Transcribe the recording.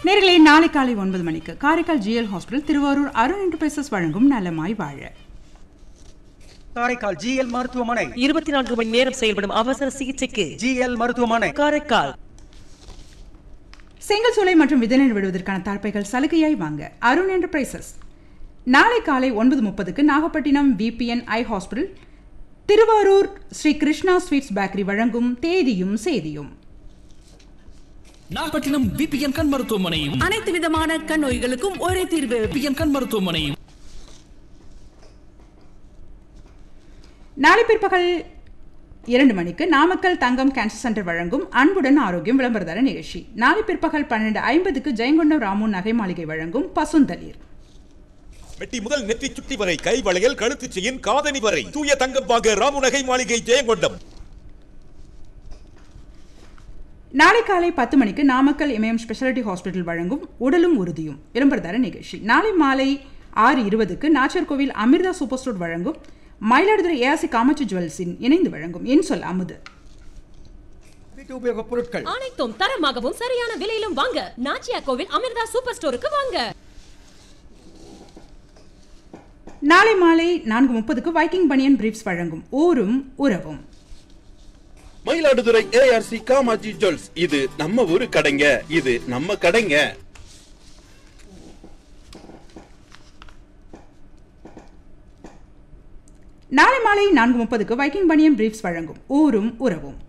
நேர்களே நாளை காலை ஒன்பது மணிக்கு Karaikal GL hospital Thiruvarur Arun enterprises வழங்கும் நலமாய் வாழ காரைக்கால் ஜிஎல் மருத்துவமனை இருபத்தி நான்கு மணி நேரம் செயல்படும் அவசர சிகிச்சைக்கு ஜிஎல் மருத்துவமனை காரைக்கால் செங்கல் சூளை மற்றும் விதநெல் விடுவதற்கான தாழ்ப்பைகள் சலுகையாய் வாங்க அருண் என்டர்பிரைசஸ் நாளை காலை ஒன்பது முப்பதுக்கு Nagapattinam VPN eye hospital Thiruvarur Sri Krishna sweets bakery வழங்கும் தேதியும் சேதியும் நாகப்பட்டினம் விபிஎன் கண் மருத்துவமனையும் அனைத்து விதமான கண் நோய்களுக்கும் ஒரே தீர்வு விபிஎன் கண் மருத்துவமனையும் நாளை பிற்பகல் இரண்டு மணிக்கு நாமக்கல் தங்கம் கேன்சர் சென்டர் வழங்கும் அன்புடன் ஆரோக்கியம் விளம்பரதார நிகழ்ச்சி நாளை பிற்பகல் பன்னெண்டு ஐம்பதுக்கு ஜெயங்கொண்டம் ராமு நகை மாளிகை வழங்கும் பசுந்தளிர் வெட்டி முதல் நெற்றி சுட்டி வரை கை வளையல் கழுத்து செயின் காதணி வரை தூய தங்கம் வாங்க ராமுநகை மாளிகை ஜெயங்கொண்டம் நாளை காலை பத்து மணிக்கு நாமக்கல் இமயம் ஸ்பெஷாலிட்டி ஹாஸ்பிட்டல் வழங்கும் உடலும் உறுதியும் விளம்பரதார நிகழ்ச்சி நாளை மாலை ஆறு இருபதுக்கு நாச்சர்கோவில் அமிர்தா சூப்பர் ஸ்டோர் வழங்கும் மயிலாடுதுறை ஏஆசி காமாட்சி ஜுவல்ஸின் இணைந்து வழங்கும் என் சொல் அமுது வீட்டு உபயோகப் பொருட்கள் அனைத்தும் தரமாகவும் சரியான விலையிலும் வாங்க நாச்சியா கோவில் அமிர்தா சூப்பர் ஸ்டோருக்கு வாங்க நாளை மாலை நான்கு முப்பதுக்கு வைக்கிங் பனியன் பிரீப்ஸ் வழங்கும் ஊரும் உறவும் மயிலாடுதுறை ஏஆர்சி காமாஜி ஜுவல்ஸ் இது நம்ம ஊரு கடைங்க இது நம்ம கடைங்க நாளை மாலை நான்கு முப்பதுக்கு வைக்கிங் பனியன் பிரீப்ஸ் வழங்கும் ஊரும் உறவும்